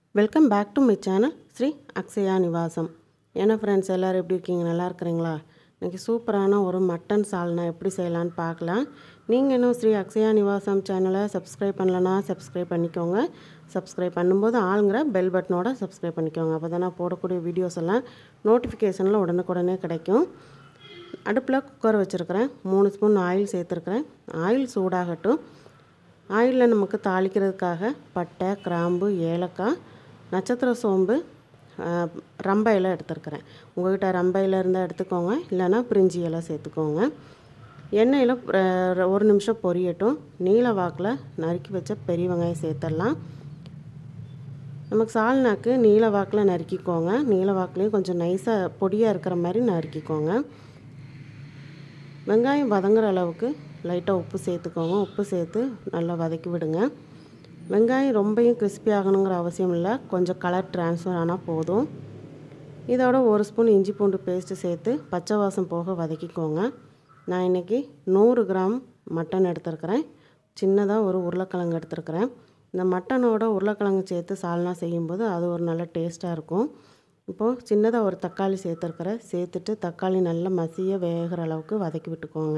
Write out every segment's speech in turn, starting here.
welcome back to my channel Sri Akshaya Nivasam என்ன friends எல்லோரும் எப்படி இருக்கீங்க நல்லா இருக்கிறீங்களா இன்றைக்கி சூப்பரான ஒரு மட்டன் சால்னா எப்படி செய்யலான்னு பார்க்கலாம் நீங்கள் இன்னும் ஸ்ரீ அக்ஷயா நிவாசம் சேனலை சப்ஸ்கிரைப் பண்ணலன்னா சப்ஸ்கிரைப் பண்ணிக்கோங்க சப்ஸ்கிரைப் பண்ணும்போது ஆளுங்கிற பெல் பட்டனோட சப்ஸ்கிரைப் பண்ணிக்கோங்க அப்போ தான் நான் போடக்கூடிய வீடியோஸ் எல்லாம் நோட்டிஃபிகேஷனில் உடனுக்குடனே கிடைக்கும் அடுப்பில் குக்கர் வச்சுருக்கிறேன் மூணு ஸ்பூன் ஆயில் சேர்த்துருக்கிறேன் ஆயில் சூடாகட்டும் ஆயிலில் நமக்கு தாளிக்கிறதுக்காக பட்டை கிராம்பு ஏலக்காய் நட்சத்திர சோம்பு ஆஹ், ரம்ப இலை எடுத்துருக்கிறேன் உங்கள்கிட்ட ரம்ப இலை இருந்தால் எடுத்துக்கோங்க இல்லைன்னா பிரிஞ்சி இலை சேர்த்துக்கோங்க எண்ணெயில் ஆஹ், ஒரு நிமிஷம் பொரியட்டும் நீல வாக்கில் நறுக்கி வச்ச பெரிய வெங்காயம் சேர்த்துடலாம் நமக்கு சால்னாக்கு நீல வாக்கில் நறுக்கிக்கோங்க நீல வாக்குலேயும் கொஞ்சம் நைஸாக பொடியாக இருக்கிற மாதிரி நறுக்கிக்கோங்க வெங்காயம் வதங்குற அளவுக்கு லைட்டாக உப்பு சேர்த்துக்கோங்க உப்பு சேர்த்து நல்லா வதக்கி விடுங்க வெங்காயம் ரொம்பையும் கிறிஸ்பி ஆகணுங்கிற அவசியம் இல்லை கொஞ்சம் கலர் ட்ரான்ஸ்ஃபர் ஆனால் போதும் இதோட ஒரு ஸ்பூன் இஞ்சி பூண்டு பேஸ்ட்டு சேர்த்து பச்சை வாசம் போக வதக்கிக்கோங்க நான் இன்றைக்கி நூறு கிராம் மட்டன் எடுத்துருக்கிறேன் சின்னதாக ஒரு உருளைக்கிழங்கு எடுத்துருக்கிறேன் இந்த மட்டனோட உருளைக்கிழங்கு சேர்த்து சால்னா செய்யும்போது அது ஒரு நல்ல டேஸ்ட்டாக இருக்கும் இப்போது சின்னதாக ஒரு தக்காளி சேர்த்துருக்கிறேன் சேர்த்துட்டு தக்காளி நல்லா மசிய வேகிற அளவுக்கு வதக்கி விட்டுக்கோங்க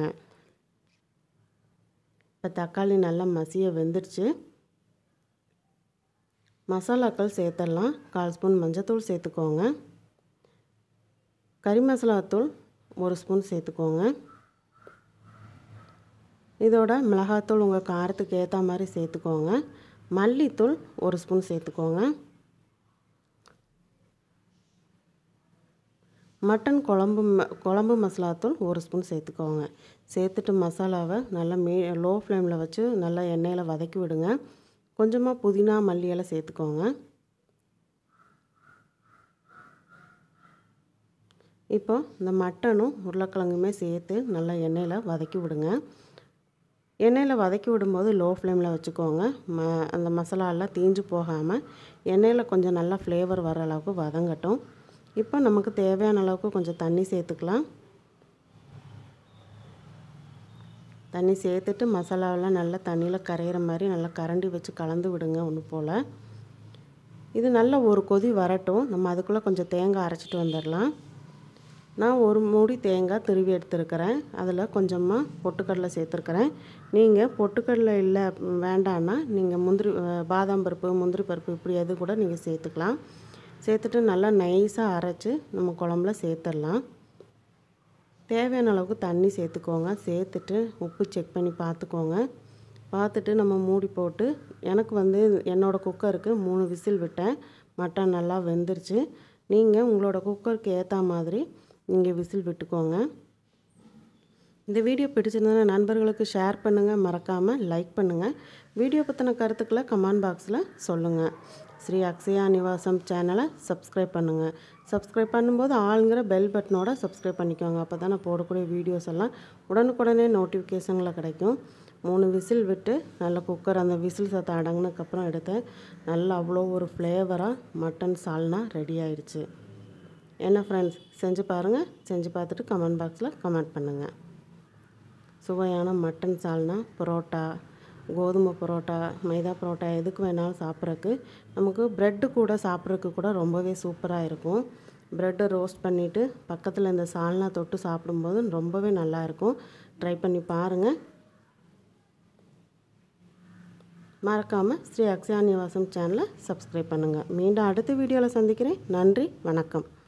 இப்போ தக்காளி நல்லா மசிய வெந்துடுச்சு மசாலாக்கள் சேர்த்துடலாம் கால் ஸ்பூன் மஞ்சத்தூள் சேர்த்துக்கோங்க கறி மசாலாத்தூள் ஒரு ஸ்பூன் சேர்த்துக்கோங்க இதோட மிளகாத்தூள் உங்கள் காரத்துக்கு ஏற்ற மாதிரி சேர்த்துக்கோங்க மல்லித்தூள் ஒரு ஸ்பூன் சேர்த்துக்கோங்க மட்டன் குழம்பு ம குழம்பு மசாலாத்தூள் ஒரு ஸ்பூன் சேர்த்துக்கோங்க சேர்த்துட்டு மசாலாவை நல்லா மீ லோ ஃப்ளேமில் வச்சு நல்லா எண்ணெயில் வதக்கி விடுங்க கொஞ்சமாக புதினா மல்லி எல்லாம் சேர்த்துக்கோங்க இப்போ இந்த மட்டனும் உருளைக்கிழங்குமே சேர்த்து நல்லா எண்ணெயில் வதக்கி விடுங்க எண்ணெயில் வதக்கி விடும்போது லோ ஃப்ளேமில் வச்சுக்கோங்க ம அந்த மசாலாலாம் தீஞ்சு போகாமல் எண்ணெயில் கொஞ்சம் நல்லா ஃப்ளேவர் வர அளவுக்கு வதங்கட்டும் இப்போ நமக்கு தேவையான அளவுக்கு கொஞ்சம் தண்ணி சேர்த்துக்கலாம் தண்ணி சேர்த்துட்டு மசாலாவெல்லாம் நல்லா தண்ணியில் கரையிற மாதிரி நல்லா கரண்டி வச்சு கலந்து விடுங்க ஒன்று போல் இது நல்ல ஒரு கொதி வரட்டும் நம்ம அதுக்குள்ளே கொஞ்சம் தேங்காய் அரைச்சிட்டு வந்துடலாம் நான் ஒரு மூடி தேங்காய் திருவி எடுத்துருக்கிறேன் அதில் கொஞ்சமாக பொட்டுக்கடலை சேர்த்துருக்கிறேன் நீங்கள் பொட்டுக்கடலை இல்லை வேண்டான்னா நீங்கள் முந்திரி அஹ், பாதாம் பருப்பு முந்திரி பருப்பு இப்படி எது கூட நீங்கள் சேர்த்துக்கலாம் சேர்த்துட்டு நல்லா நைஸாக அரைச்சி நம்ம குழம்புல சேர்த்துடலாம் தேவையான அளவுக்கு தண்ணி சேர்த்துக்கோங்க சேர்த்துட்டு உப்பு செக் பண்ணி பார்த்துக்கோங்க பார்த்துட்டு நம்ம மூடி போட்டு எனக்கு வந்து என்னோடய குக்கருக்கு மூணு விசில் விட்டேன் மட்டன் நல்லா வெந்துருச்சு நீங்கள் உங்களோட குக்கருக்கு ஏற்ற மாதிரி நீங்கள் விசில் விட்டுக்கோங்க இந்த வீடியோ பிடிச்சிருந்தா நண்பர்களுக்கு ஷேர் பண்ணுங்கள் மறக்காமல் லைக் பண்ணுங்கள் வீடியோ பற்றின கருத்துக்களை கமெண்ட் பாக்ஸில் சொல்லுங்கள் ஸ்ரீ அக்ஷயா நிவாசம் சேனலை சப்ஸ்கிரைப் பண்ணுங்கள் சப்ஸ்கிரைப் பண்ணும்போது ஆளுங்கிற பெல் பட்டனோட சப்ஸ்கிரைப் பண்ணிக்கோங்க அப்போ தான் நான் போடக்கூடிய வீடியோஸ் எல்லாம் உடனுக்குடனே நோட்டிஃபிகேஷனில் கிடைக்கும் மூணு விசில் விட்டு நல்ல குக்கர் அந்த விசில் சத்தம் அடங்கினதுக்கப்புறம் எடுத்தேன் நல்லா அவ்வளோ ஒரு ஃப்ளேவராக மட்டன் சால்னா ரெடி ஆயிடுச்சு என்ன ஃப்ரெண்ட்ஸ் செஞ்சு பாருங்கள் செஞ்சு பார்த்துட்டு கமெண்ட் பாக்ஸில் கமெண்ட் பண்ணுங்கள் சுவையான மட்டன் சால்னா பரோட்டா கோதுமை பரோட்டா மைதா பரோட்டா எதுக்கு வேணாலும் சாப்பிட்றக்கு நமக்கு ப்ரெட்டு கூட சாப்பிட்றதுக்கு கூட ரொம்பவே சூப்பராக இருக்கும் ப்ரெட்டை ரோஸ்ட் பண்ணிவிட்டு பக்கத்தில் இந்த சால்னா தொட்டு சாப்பிடும்போது ரொம்பவே நல்லா இருக்கும் ட்ரை பண்ணி பாருங்கள் மறக்காமல் ஸ்ரீ அக்ஷயா நிவாசம் சேனலை சப்ஸ்கிரைப் பண்ணுங்கள் மீண்டும் அடுத்த வீடியோவில் சந்திக்கிறேன் நன்றி வணக்கம்